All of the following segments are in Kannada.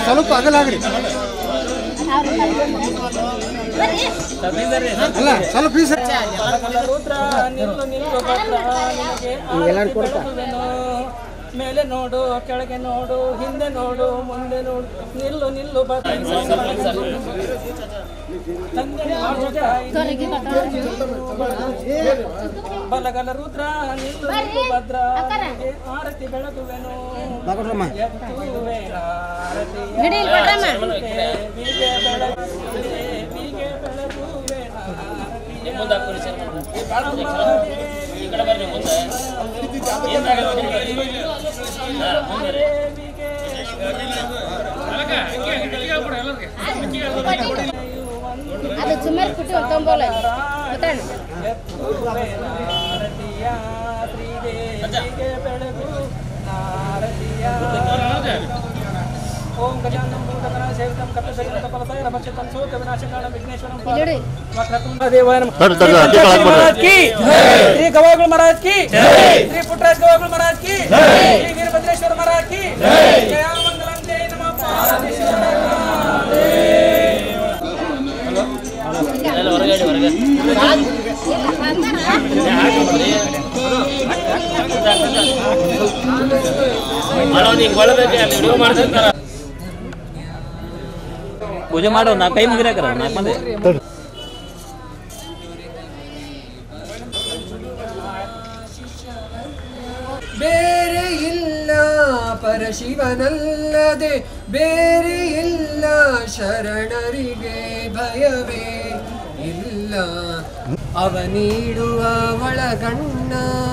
ಸ್ವಲ್ಪ ಅಗಲಾಗ್ರಿ ಅಲ್ಲ ಸ್ವಲ್ಪ ಈ ಸರಿ ಎಲ್ಲರೂ ಕೊಡ್ತಾ ಮೇಲೆ ನೋಡು ಕೆಳಗೆ ನೋಡು ಹಿಂದೆ ನೋಡು ಮುಂದೆ ನೋಡು ನಿಲ್ಲು ನಿಲ್ಲು ಬ- ತಂದೆ ತಾಯಿ ಬಲಗಲ ರುದ್ರ ನಿಲ್ಲು ನಿಲ್ಲು ಭದ್ರ ನಿನಗೆ ಆರತಿ ಬೆಳಗುವೆನು ಬಾಕೊಡ್ರಮ್ಮ ಎತ್ತುವೆನ ಆರತಿಯ ಬೀಗೆ ಬೆಳಗುವೆ, ಬೀಗೆ ಬೆಳಗುವೆನ ಅದು ಸುಮಾರು ಪುಟ್ಟಿ ತೊಂಬೋಲ ಗೊತ್ತಾಣ ನಾರತಿಯ ಶ್ರೀದೇವಿಗೆ ಬೆಳಗು ನಾರತಿಯ ಓಂ ಗಜಾನಂ ಭೂತಗಣ ಸೇವಿತಂ ಕಪಿಶೈಲ ಕಪಲಸಾಯ ರಮಚಿತಂ ಸೋಕ ವಿನಾಶಕಾಲ ವಿಘ್ನೇಶ್ವರಂ ಇಲ್ಲಿ ವಕ್ರತುಂಡ ದೇವಾಯ ನಮಃ. ಮಹಾರಾಜ್ ಕಿ ಶ್ರೀ ಗವಾಗಳು ಮಹಾರಾಜ್ ಕಿ ಶ್ರೀ ಪುಟ್ಟರಾಜ್ ಗವಾಗಳು ಮಹಾರಾಜ್ ಕಿ ಶ್ರೀ ವೀರಭದ್ರೇಶ್ವರ ಮಹಾರಾಜ್ ಕಿ ಜಯ ಮಂಗಲಂ ಜಯ ನಮಃ ಪಾರ್ವತೀಶ್ವರ ಪೂಜೆ ಮಾಡೋ ನಾ ಕೈ ಮುಗಿರಾಕರ ನಾಲ್ಕು ಮಂದಿ ಬೇರೆ ಇಲ್ಲ ಪರಶಿವನಲ್ಲದೆ ಬೇರೆ ಇಲ್ಲ ಶರಣರಿಗೆ ಭಯವೇ ಇಲ್ಲ ಅವ ನೀಡುವ ಒಳಗಣ್ಣ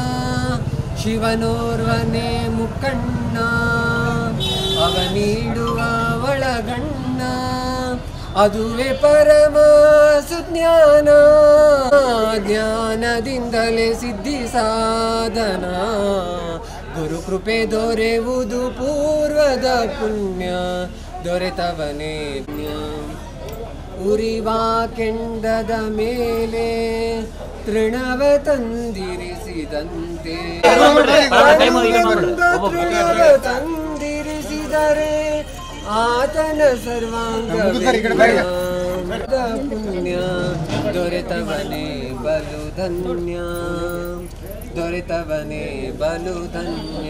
ಶಿವನೋರ್ವನೇ ಮುಖಣ್ಣ ಅವ ನೀಡುವ ಒಳಗಣ್ಣ ಅದುವೇ ಪರಮ ಸುಜ್ಞಾನ ಜ್ಞಾನದಿಂದಲೇ ಸಿದ್ಧಿ ಸಾಧನ ಗುರು ಕೃಪೆ ದೊರೆಯುವುದು ಪೂರ್ವದ ಪುಣ್ಯ ದೊರೆತವನೇ ಪುಣ್ಯ ಉರಿವ ಕೆಂಡದ ಮೇಲೆ ತೃಣವ ತಂದಿರಿಸಿದಂತೆ ತೃಣವ ತಂದಿರಿಸಿದರೆ ಆತನ ಸರ್ವಾಂಗ ಪುಣ್ಯ ದೊರೆತವನೇ ಬಲು ಧನ್ಯ ದೊರೆತವನೇ ಬಲು ಧನ್ಯ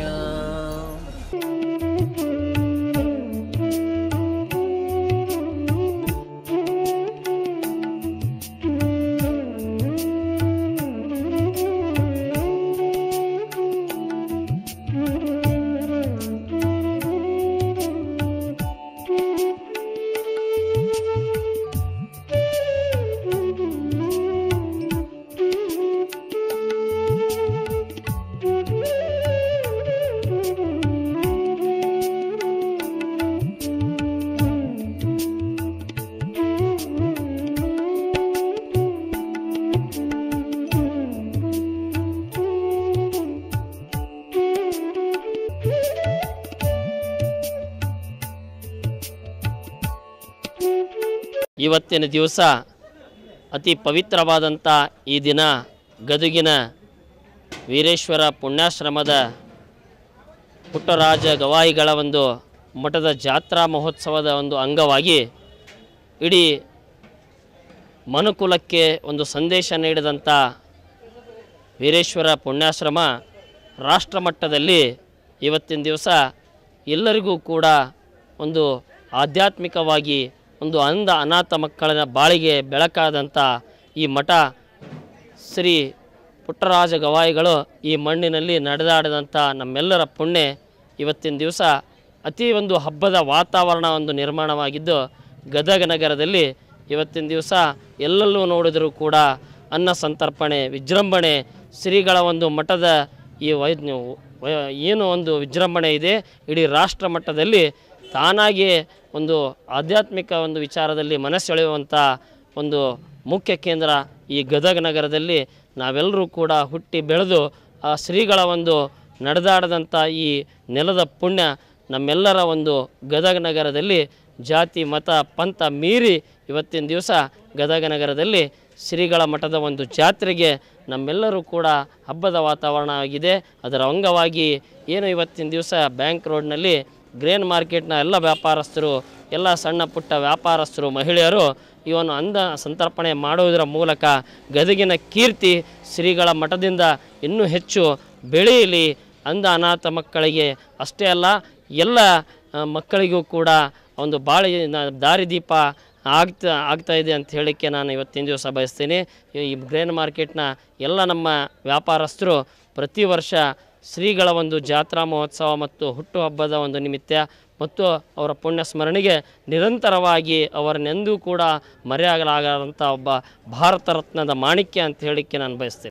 ಇವತ್ತಿನ ದಿವಸ ಅತಿ ಪವಿತ್ರವಾದಂಥ ಈ ದಿನ ಗದುಗಿನ ವೀರೇಶ್ವರ ಪುಣ್ಯಾಶ್ರಮದ ಪುಟ್ಟರಾಜ ಗವಾಯಿಗಳ ಒಂದು ಮಠದ ಜಾತ್ರಾ ಮಹೋತ್ಸವದ ಒಂದು ಅಂಗವಾಗಿ ಇಡೀ ಮನುಕುಲಕ್ಕೆ ಒಂದು ಸಂದೇಶ ನೀಡಿದಂಥ ವೀರೇಶ್ವರ ಪುಣ್ಯಾಶ್ರಮ ರಾಷ್ಟ್ರಮಟ್ಟದಲ್ಲಿ ಇವತ್ತಿನ ದಿವಸ ಎಲ್ಲರಿಗೂ ಕೂಡ ಒಂದು ಆಧ್ಯಾತ್ಮಿಕವಾಗಿ ಒಂದು ಅಂಧ ಅನಾಥ ಮಕ್ಕಳ ಬಾಳಿಗೆ ಬೆಳಕಾದಂಥ ಈ ಮಠ ಶ್ರೀ ಪುಟ್ಟರಾಜ ಗವಾಯಿಗಳು ಈ ಮಣ್ಣಿನಲ್ಲಿ ನಡೆದಾಡಿದಂಥ ನಮ್ಮೆಲ್ಲರ ಪುಣ್ಯ ಇವತ್ತಿನ ದಿವಸ ಅತಿ ಒಂದು ಹಬ್ಬದ ವಾತಾವರಣ ಒಂದು ನಿರ್ಮಾಣವಾಗಿದ್ದು ಗದಗ ನಗರದಲ್ಲಿ ಇವತ್ತಿನ ದಿವಸ ಎಲ್ಲೆಲ್ಲೂ ನೋಡಿದರೂ ಕೂಡ ಅನ್ನ ಸಂತರ್ಪಣೆ ವಿಜೃಂಭಣೆ ಶ್ರೀಗಳ ಒಂದು ಮಠದ ಈ ವೈ ವೈ- ಏನು ಒಂದು ವಿಜೃಂಭಣೆ ಇದೆ ಇಡೀ ರಾಷ್ಟ್ರ ಮಟ್ಟದಲ್ಲಿ ತಾನಾಗಿ ಒಂದು ಆಧ್ಯಾತ್ಮಿಕ ಒಂದು ವಿಚಾರದಲ್ಲಿ ಮನಸ್ಸೆಳೆಯುವಂಥ ಒಂದು ಮುಖ್ಯ ಕೇಂದ್ರ ಈ ಗದಗ ನಗರದಲ್ಲಿ ನಾವೆಲ್ಲರೂ ಕೂಡ ಹುಟ್ಟಿ ಬೆಳೆದು ಆ ಶ್ರೀಗಳ ಒಂದು ನಡೆದಾಡದಂಥ ಈ ನೆಲದ ಪುಣ್ಯ ನಮ್ಮೆಲ್ಲರ ಒಂದು ಗದಗ ನಗರದಲ್ಲಿ ಜಾತಿ ಮತ ಪಂಥ ಮೀರಿ ಇವತ್ತಿನ ದಿವಸ ಗದಗ ನಗರದಲ್ಲಿ ಶ್ರೀಗಳ ಮಠದ ಒಂದು ಜಾತ್ರೆಗೆ ನಮ್ಮೆಲ್ಲರೂ ಕೂಡ ಹಬ್ಬದ ವಾತಾವರಣ ಆಗಿದೆ ಅದರ ಅಂಗವಾಗಿ ಏನು ಇವತ್ತಿನ ದಿವಸ ಬ್ಯಾಂಕ್ ರೋಡ್ನಲ್ಲಿ ಗ್ರೇನ್ ಮಾರ್ಕೆಟ್ನ ಎಲ್ಲ ವ್ಯಾಪಾರಸ್ಥರು ಎಲ್ಲ ಸಣ್ಣ ಪುಟ್ಟ ವ್ಯಾಪಾರಸ್ಥರು ಮಹಿಳೆಯರು ಇವನು ಅಂದ ಸಂತರ್ಪಣೆ ಮಾಡುವುದರ ಮೂಲಕ ಗದಗಿನ ಕೀರ್ತಿ ಶ್ರೀಗಳ ಮಠದಿಂದ ಇನ್ನೂ ಹೆಚ್ಚು ಬೆಳೆಯಲಿ ಅಂಧ ಅನಾಥ ಮಕ್ಕಳಿಗೆ ಅಷ್ಟೇ ಅಲ್ಲ ಎಲ್ಲ ಆ, ಮಕ್ಕಳಿಗೂ ಕೂಡ ಒಂದು ಬಾಳಿ ದಾರಿದೀಪ ಆಗ್ತಾ ಆಗ್ತಾ ಇದೆ ಅಂತ ಹೇಳಲಿಕ್ಕೆ ನಾನು ಇವತ್ತಿನ ದಿವಸ ಬಯಸ್ತೀನಿ ಈ ಗ್ರೇನ್ ಮಾರ್ಕೆಟ್ನ ಎಲ್ಲ ನಮ್ಮ ವ್ಯಾಪಾರಸ್ಥರು ಪ್ರತಿ ವರ್ಷ ಶ್ರೀಗಳ ಒಂದು ಜಾತ್ರಾ ಮಹೋತ್ಸವ ಮತ್ತು ಹುಟ್ಟುಹಬ್ಬದ ಒಂದು ನಿಮಿತ್ತ ಮತ್ತು ಅವರ ಪುಣ್ಯ ಸ್ಮರಣೆಗೆ ನಿರಂತರವಾಗಿ ಅವರನ್ನೆಂದೂ ಕೂಡ ಮರೆಯಾಗಲಾಗದಂಥ ಒಬ್ಬ ಭಾರತ ರತ್ನದ ಮಾಣಿಕ್ಯ ಅಂತ ಹೇಳಲಿಕ್ಕೆ ನಾನು ಬಯಸ್ತೇನೆ